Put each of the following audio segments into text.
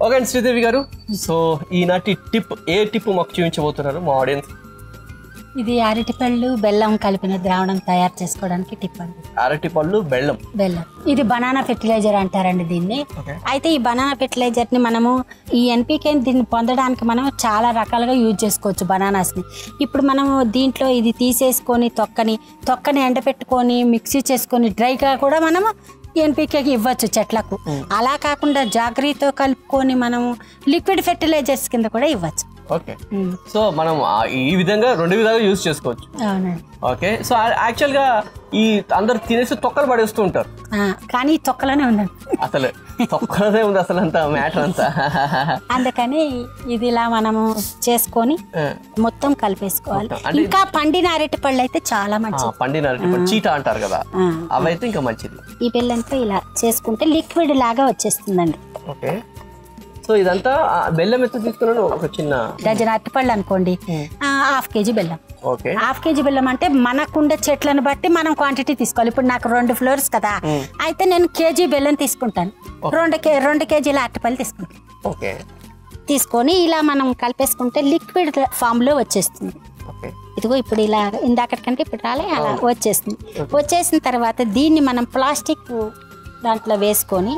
Okay అండి శ్రీదేవి గారు so ఈనాటి టిప్ ఏ టిప్ మాకు చూపించబోతున్నారు మా ఆడియన్స్ ఇది అరటిపళ్ళు బెల్లం కలిపిన ద్రావణం తయారు చేసుకోవడానికి టిప్ అండి అరటి పళ్ళు బెల్లం బెల్లం ఇది బనానా ఫెర్టిలైజర్ అంటారండి దీన్ని ఓకే అయితే ఈ బనానా ఫెర్టిలైజర్ ని మనము ఈ ఎన్పికే దీన్ని పొందడానికి మనం చాలా రకాలుగా యూజ్ చేసుకోవచ్చు బనానాస్ ని ఇప్పుడు మనము దీంట్లో ఇది తీసేసుకొని తొక్కని తొక్కని ఎండబెట్టుకొని మిక్సీ చేసుకొని డ్రైగా కూడా మనము ఎన్పికేకి ఇవ్వచ్చు చెట్లకు అలా కాకుండా జాగ్రత్తతో కలుపుకొని మనము లిక్విడ్ ఫెర్టిలైజర్స్ కింద కూడా ఇవ్వచ్చు ఓకే సో మనం ఆ ఈ విధంగా రెండు విధాలుగా యూజ్ చేసుకోవచ్చు అవునండి ఓకే సో యాక్చువల్గా ఈ అందరు తినేసి తొక్కలు పడేస్తూ ఉంటారు ఆ, కానీ ఈ తొక్కలోనే ఉందండి అసలు తొక్కలదే ఉంది అసలు అంత మ్యాటర్ అంతా అందుకని ఇది ఇలా మనము చేసుకొని ఆ, మొత్తం కలిపేసుకోవాలి మొత్తం. అంటే- ఇంకా పండిన అరటి పళ్ళు అయితే చాలా ఆ, మంచిది పండిన అరటి పళ్ళు చీట అంటారు కదా ఆ. అవైతే ఇంకా మంచిది ఈ బెల్లంతో ఇలా చేసుకుంటే లిక్విడ్ లాగా వచ్చేస్తుందండి ఓకే సో ఇదంతా ఆ, బెల్లం ఎంత తీసుకున్నాను ఒక చిన్న డజన్ అరటిపళ్ళు అనుకోండి ఆ, హాఫ్ కేజీ బెల్లం ఓకే హాఫ్ కేజీ బెల్లం అంటే మనకుండే చెట్లను బట్టి మనం క్వాంటిటీ తీసుకోవాలి ఇప్పుడు నాకు రెండు ఫ్లోర్స్ కదా అయితే నేను కేజీ బెల్లం తీసుకుంటాను రెండు కే రెండు కేజీల అరటిపళ్ళు తీసుకుంటాను ఓకే తీసుకొని ఇలా మనం కలిపేసుకుంటే లిక్విడ్ ఫామ్లో వచ్చేస్తుంది ఓకే ఇదిగో ఇప్పుడు ఇలా ఇందాకటికంటే ఇప్పుడు రాలే అలా వచ్చేస్తుంది వచ్చేసిన తర్వాత దీన్ని మనం ప్లాస్టిక్ దాంట్లో వేసుకొని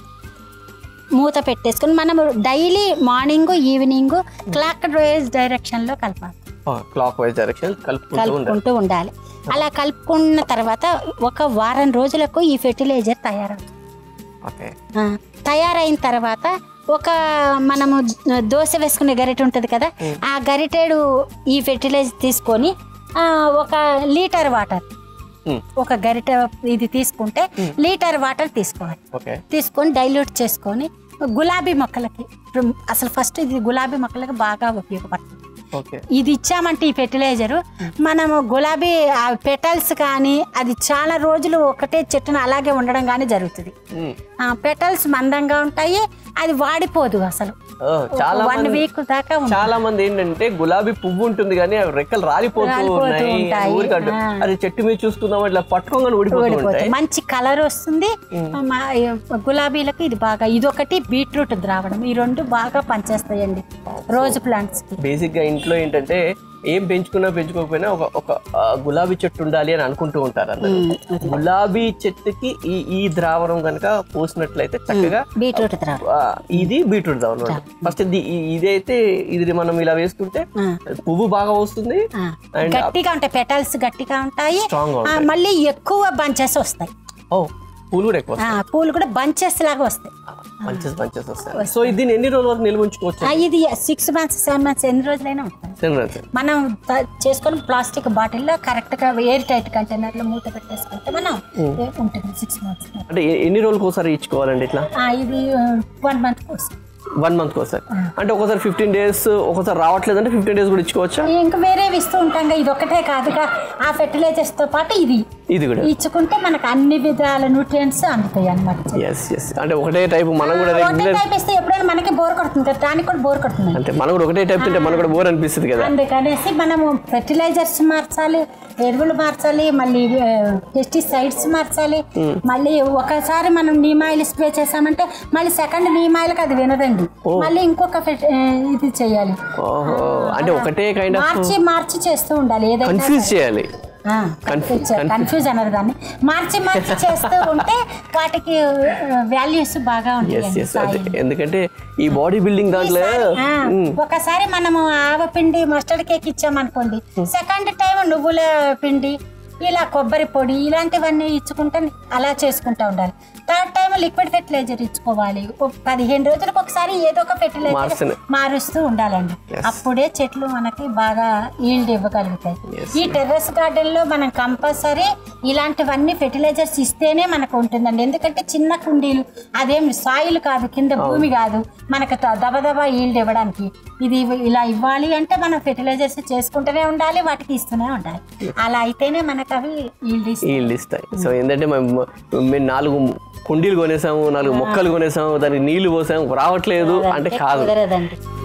మూత పెట్టేసుకొని మనం daily morning evening clockwise డైరెక్షన్లో కలపాలి క్లాక్ వైజ్ డైరెక్షన్ కలుపుకుంటూ ఉండాలి కలుపుకుంటూ ఉండాలి అలా కలుపుకున్న తర్వాత ఒక వారం రోజులకు ఈ ఫెర్టిలైజర్ తయారవుతుంది ఓకే ఆ, తయారైన తర్వాత ఒక మనము దోశ వేసుకునే గరిటె ఉంటుంది కదా ఆ గరిటెడు ఈ ఫెర్టిలైజర్ తీసుకొని ఆ, ఒక లీటర్ వాటర్ ఉమ్, ఒక గరిటె ఇది తీసుకుంటే లీటర్ వాటర్ తీసుకోవాలి ఓకే తీసుకొని డైల్యూట్ చేసుకొని గులాబీ మొక్కలకి ఇప్పుడు అసలు ఫస్ట్ ఇది గులాబీ మొక్కలకి బాగా ఉపయోగపడుతుంది ఓకే ఇది ఇచ్చామంటే ఈ ఫెర్టిలైజరు మనము గులాబీ ఆ పెటల్స్ కానీ అది చాలా రోజులు ఒకటే చెట్టును అలాగే ఉండడం కానీ జరుగుతుంది ఉమ్, ఆ పెటల్స్ మందంగా ఉంటాయి అది వాడిపోదు అసలు ఓ, చాలా వన్ మంది వీక్ దాకా ఉంటుంది. చాలా మంది ఏంటంటే గులాబీ పువ్వు ఉంటుంది కానీ అవి రెక్కలు రాలిపోతూ రాలిపోతూ ఉన్నాయి ఉంటాయి. ఊరికట్టు ఆ. అది చెట్టు మీద చూసుకుందాం ఇట్లా పట్టుకోగానే ఊడిపోతూ ఓడిపోతాయి ఉంటాయి మంచి కలర్ వస్తుంది మా- గులాబీలకు ఇది బాగా ఇదొకటి బీట్రూట్ ద్రావణం ఈ రెండు బాగా పనిచేస్తాయండి రోజు ప్లాంట్స్ కి బేసిక్ గా ఇంట్లో ఏంటంటే ఏం పెంచుకున్నా పెంచుకోకపోయినా ఒక ఒక ఆ, గులాబీ చెట్టు ఉండాలి అని అనుకుంటూ ఉంటారు అందరూ గులాబీ చెట్టుకి ఈ ఈ ద్రావణం కనుక పోసినట్లయితే చక్కగా బీట్రూట్ ద్రావణం ఆ, ఇది బీట్రూట్ ద్రావణం ఫస్ట్ ఇది ఈ- ఇదైతే ఇది మనం ఇలా వేసుకుంటే ఆ. పువ్వు బాగా వస్తుంది ఆ, And- గట్టిగా ఉంటాయి పెటల్స్ గట్టిగా ఉంటాయి Strong గా ఆ, మళ్ళీ ఎక్కువ బంచెస్ వస్తాయి ఓ పూలు కూడా ఎక్కువ ఆ, పూలు కూడా బంచెస్ లాగా వస్తాయి మంచెస్ మంచెస్ వస్తాయి సో దీన్ని ఎన్ని రోజుల వరకు నిల్వ ఉంచుకోవచ్చు ఆ, ఇది సిక్స్ మంత్స్ సెవెన్ మంత్స్ ఎన్ని రోజులైనా ఉంటుంది తెలియదు సార్. మనం త- చేసుకొని ప్లాస్టిక్ బాటిల్లో కరెక్ట్గా ఎయిర్ టైట్ కంటైనర్లో మూత పెట్టేసుకుంటే మనం ఉంటుంది సిక్స్ మంత్స్ అంటే ఎ- ఎన్ని రోజులకు ఒకసారి ఇచ్చుకోవాలండి ఇట్లా ఇది one month course one month ఒకసారి అంటే ఒకసారి ఫిఫ్టీన్ డేస్ ఒకసారి రావట్లేదు అంటే ఫిఫ్టీన్ డేస్ కూడా ఇచ్చుకోవచ్చా ఇంకా వేరేవి ఇస్తూ ఉంటాం కదా, ఇది ఒకటే కాదుగా ఆ fertilizers తో పాటు ఇది ఇది కూడా ఇచ్చుకుంటే మనకు అన్ని విధాల న్యూట్రియంట్స్ అందుతాయి అనమాట ఎస్ ఎస్ అంటే ఒకటే టైప్ మనం కూడా ఒకటే రెగ్యులర్ టైప్ ఇస్తే ఎప్పుడైనా మనకి బోర్ కొడుతుంది కదా దానికి కూడా బోర్ కొడుతుంది అంటే మనం కూడా ఒకటే టైప్ తింటే మనకు కూడా బోర్ అనిపిస్తుంది కదా అందుకనేసి మనము ఫెర్టిలైజర్స్ మార్చాలి ఎరువులు మార్చాలి మళ్ళీ పెస్టిసైడ్స్ మార్చాలి మళ్ళీ ఒకసారి మనం నీమ్ ఆయిల్ స్ప్రే చేసామంటే మళ్ళీ సెకండ్ నీమ్ ఆయిల్కి అది వినదండి మళ్ళీ ఇంకొక ఫెట్- ఆ, ఇది చేయాలి ఓహో అంటే ఒకటే కైండ్ ఆఫ్ మార్చి మార్చి చేస్తూ ఉండాలి ఏదైనా కన్ఫ్యూజ్ చేయాలి కన్ఫ్యూజ్ కన్ఫ్యూజ్ అన్నారు దాన్ని మార్చి మార్చి చేస్తూ ఉంటే వాటికి వాల్యూస్ బాగా ఎస్ ఉంటాయి ఎస్ అదే ఎందుకంటే ఈ బాడీ బిల్డింగ్ దాంట్లో ఆ, ఒకసారి మనము ఆవపిండి మస్టర్డ్ కేక్ ఇచ్చామనుకోండి సెకండ్ టైం నువ్వుల పిండి ఇలా కొబ్బరి పొడి ఇలాంటివన్నీ ఇచ్చుకుంటే అలా చేసుకుంటా ఉండాలి థర్డ్ టైం లిక్విడ్ ఫెర్టిలైజర్ ఇచ్చుకోవాలి ఒక పదిహేను రోజులకు ఒకసారి ఏదో ఒక ఫెర్టిలైజర్ మార్చనే. మారుస్తూ ఉండాలండి అప్పుడే చెట్లు మనకి బాగా ఈల్డ్ ఇవ్వగలుగుతాయి Yes. ఈ టెర్రస్ గార్డెన్ లో మనం కంపల్సరీ ఇలాంటివన్నీ ఫెర్టిలైజర్స్ ఇస్తేనే మనకు ఉంటుందండి ఎందుకంటే చిన్న కుండీలు అదేం సాయిల్ కాదు కింద భూమి కాదు మనకు త- దబదబా ఈల్డ్ ఇవ్వడానికి ఇది ఇవ్- ఇలా ఇవ్వాలి అంటే మనం ఫెర్టిలైజర్స్ చేసుకుంటూనే ఉండాలి వాటికి ఇస్తూనే ఉండాలి అలా అయితేనే మనకు అవి ఈల్డ్ ఇస్తాయి వీళ్ళు ఇస్తాయి సో ఏంటంటే మేము మేము నాలుగు కుండీలు కొనేసాము నాలుగు మొక్కలు కొనేసాము దానికి నీళ్లు పోసాము రావట్లేదు అంటే కాదు కుదరదండి